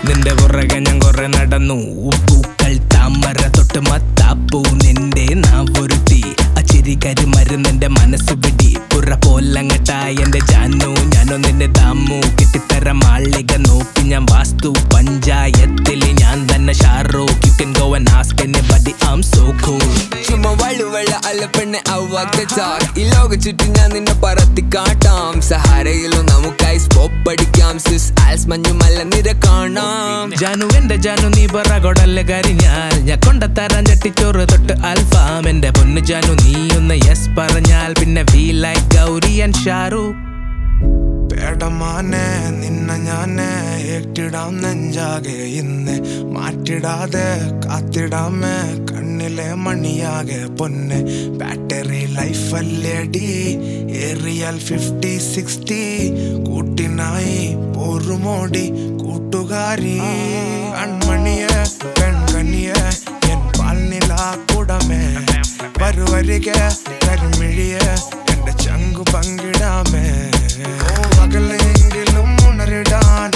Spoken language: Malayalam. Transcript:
നിന്റെ പുറകെ ഞാൻ കുറെ നടന്നു പൂക്കൾ താമര തൊട്ട് മത്താപ്പൂ നിന്റെ നാവൊരു തീ അച്ചിരിക്കരി മരുന്നെന്റെ മനസ്സ് പിടി പുറ പോലങ്ങട്ടായി എന്റെ ജാനു ഞാനോ നിന്റെ ദാമു കെട്ടിത്തര മാളിക നോക്കി ഞാൻ വാസ്തു പഞ്ചായത്തിൽ ഞാൻ തന്നെ Shahrukh you can go and ask anybody I am so cool ചുമ വള്ളുവെള്ള അല്ല പെണ്ണെ ഔവാക്ക ഈ ലോക ചുറ്റും ഞാൻ നിന്നെ പറത്തി കാട്ടാം സഹാരയിലും നമുക്കായി സ്കോപ്പ് അടിക്കാം സിസ് ആൽസ് മഞ്ഞുമല്ല നിര കാണാം ജാനു എന്റെ ജാനു നീ പറ കൊടല്ല കരിഞ്ഞാൽ ഞാൻ കൊണ്ടത്തരാൻ ചട്ടിച്ചോറ് തൊട്ട് അൽഫാം എന്റെ പൊന്നു ജാനു നീ ഒന്ന് യെസ് പറഞ്ഞാൽ പിന്നെ we like Gauri and Shahrukh പേടമാനെ നിന്നെ ഞാന് ഏറ്റിടാം നെഞ്ചാകെ ഇന്ന് മാറ്റിടാതെ കാത്തിടാമേ കണ്ണിലെ മണിയാകെ പൊന്നെ ബാറ്ററി ലൈഫ് അല്ലേടി ഏറിയാൽ ഫിഫ്റ്റി സിക്സ്റ്റി കൂട്ടിനായി പോറുമോടി കൂട്ടുകാരി കൺമണിയെ പെൺകണിയെ എൻ പാൽനില കുടമേ വരുവരികെ കരിമിഴിയെ എന്റെ ചങ്കു പങ്കിടാമേ ഓ അകലെങ്കിലും ഉണരിടാൻ